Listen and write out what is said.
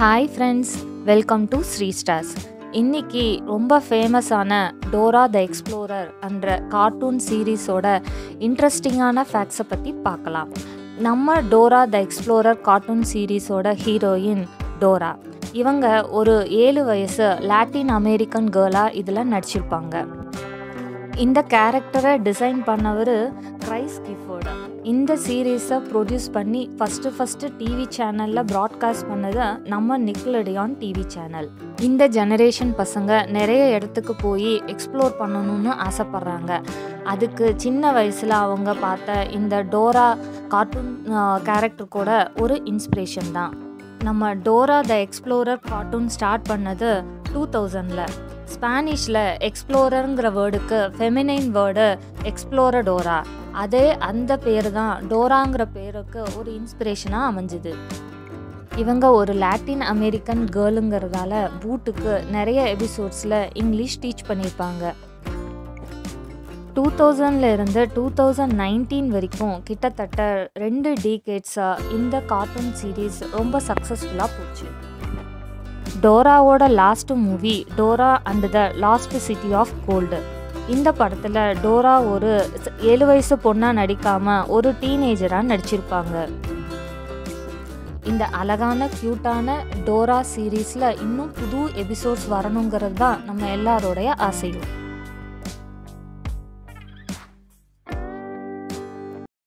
hi friends welcome to Sri stars இன்னைக்கு ரொம்ப ஃபேமஸான டோரா த எக்ஸ்ப்ளோரர் என்ற கார்ட்டூன் சீரீஸோட இன்ட்ரெஸ்டிங்கான ஃபேக்ட்ஸை பற்றி பார்க்கலாம் நம்ம டோரா த எக்ஸ்ப்ளோரர் கார்ட்டூன் சீரீஸோட ஹீரோயின் டோரா இவங்க ஒரு ஏழு வயசு லாட்டின் அமெரிக்கன் கேர்ளாக இதில் நடிச்சிருப்பாங்க இந்த கேரக்டரை டிசைன் பண்ணவர் கிரைஸ் கிஃபோர்டு இந்த சீரீஸை ப்ரொடியூஸ் பண்ணி first first TV channel broadcast பண்ணது நம்ம நிக்லடியான் டிவி சேனல் இந்த ஜெனரேஷன் பசங்க நிறைய இடத்துக்கு போய் எக்ஸ்ப்ளோர் பண்ணணும்னு ஆசைப்பட்றாங்க அதுக்கு சின்ன வயசில் அவங்க பார்த்த இந்த டோரா கார்ட்டூன் கேரக்டர் கூட ஒரு இன்ஸ்பிரேஷன் தான் நம்ம Dora the explorer cartoon start பண்ணது டூ தௌசண்டில் ஸ்பானிஷில் எக்ஸ்ப்ளோரருங்கிற வேர்டுக்கு ஃபெமினைன் வேர்டு எக்ஸ்ப்ளோரடோரா அதே அந்த பேர் தான் டோராங்கிற பேருக்கு ஒரு இன்ஸ்பிரேஷனாக அமைஞ்சுது இவங்க ஒரு லாட்டின் அமெரிக்கன் கேர்ளுங்கிறதால பூட்டுக்கு நிறைய எபிசோட்ஸில் இங்கிலீஷ் டீச் பண்ணியிருப்பாங்க டூ தௌசண்ட்ல இருந்து டூ தௌசண்ட் நைன்டீன் வரைக்கும் கிட்டத்தட்ட ரெண்டு டீகேட்ஸாக இந்த கார்ட்டூன் சீரீஸ் ரொம்ப சக்ஸஸ்ஃபுல்லாக போச்சு டோராவோட last movie Dora and the lost city of gold இந்த படத்தில் டோரா ஒரு ஏழு வயசு பொண்ணாக நடிக்காமல் ஒரு டீனேஜராக நடிச்சிருப்பாங்க இந்த அழகான க்யூட்டான டோரா சீரீஸில் இன்னும் புது எபிசோட்ஸ் வரணுங்கிறது தான் நம்ம எல்லாரோடைய ஆசையும்